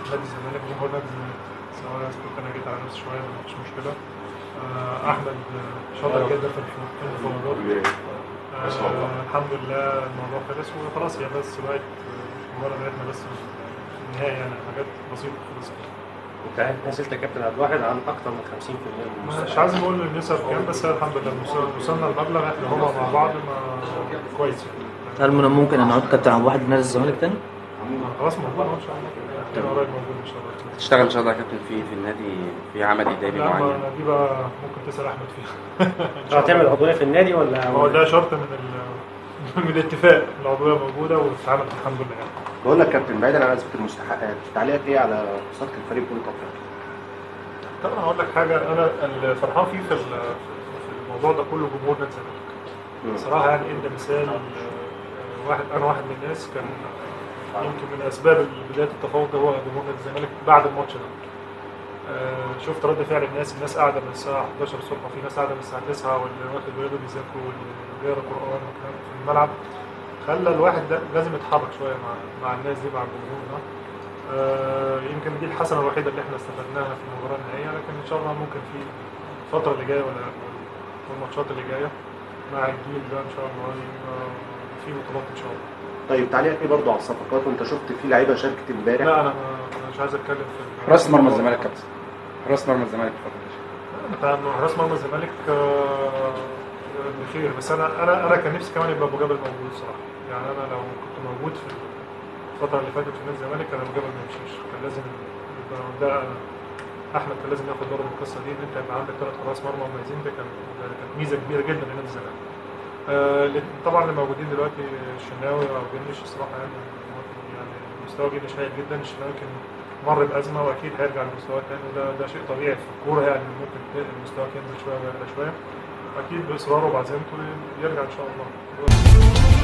نادي الزمالك جمهور نادي الزمالك سواء كنت انا جيت على نفسي شويه مفيش مشكله آه، احمد آه، شاطر جدا في الف- في المفاوضات آه، الحمد لله الموضوع خلص وخلاص هي بس بقت مجرد ان احنا بس في النهايه يعني حاجات بسيطه خلصت انت نزلت يا كابتن عبد الواحد عن اكثر من 50% من مش المستوى عايز اقول النسب كام بس هي الحمد لله وصل- وصلنا المبلغ احنا هما مع بعض ما كويس هل من الممكن ان نعود كابتن عبد الواحد لنادي الزمالك تاني؟ خلاص موجود أهو ان شاء الله كده قريب موجود ان شاء الله تشتغل ان شاء الله يا كابتن في في النادي في عمل اداري لا معين ما دي بقى ممكن تسال احمد فيها إن شاء هتعمل الله. عضويه في النادي ولا هو ده شرط من ال من الاتفاق العضويه موجوده واتعملت الحمد لله يعني. بقول لك كابتن بعيدا عن اثبات المستحقات تعليقك ايه على خساره الفريق بطوله افريقيا؟ طبعا هقول لك حاجه انا اللي فرحان فيه في ال- في الموضوع ده كله جمهور نادي الزمالك صراحه يعني ادى مثال آه، واحد انا واحد من الناس كان يمكن من اسباب بدايه التفاوض ده هو جمهور نادي الزمالك بعد الماتش ده آه، شفت رد فعل الناس الناس قاعده من الساعه 11 الصبح في ناس قاعده من الساعه 9 واللي واخد باله بيذاكروا واللي بيقرا قران وكلام في الملعب خلى الواحد ده لازم يتحرك شويه مع مع الناس دي مع الجمهور ده آه، يمكن دي الحسنه الوحيده اللي احنا استفدناها في المباراه النهائيه لكن ان شاء الله ممكن في الفتره اللي جايه ولا والماتشات اللي جايه مع الجيل ده ان شاء الله يبقى في بطولات ان شاء الله طيب تعليقك ايه برضه على الصفقات وانت شفت في لعيبه شاركت امبارح لا انا ما- أنا مش عايز اتكلم في راس مرمى الزمالك كابتن راس مرمى الزمالك اتفضل بتاع حراس مرمى الزمالك آه، بخير بس انا انا انا كان نفسي كمان يبقى ابو جبل موجود صراحه يعني انا لو كنت موجود في الفتره اللي فاتت في نادي الزمالك كان ابو جبل ما يمشيش كان لازم يبقى ده احمد كان لازم ياخد باله من القصه دي ان انت يبقى عندك ثلاث حراس مرمى مميزين ده كان ده كانت ميزه كبيره جدا لنادي الزمالك آه، اللي- طبعا اللي موجودين دلوقتي الشناوي او جنش الصراحه يعني يعني مستوى جنش هايل جدا الشناوي كان مر بازمه واكيد هيرجع لمستواه تاني وده ده شيء طبيعي في الكوره يعني ممكن مستواك ينزل شويه ويعلى شويه اكيد باصراره وبعزيمته يرجع ان شاء الله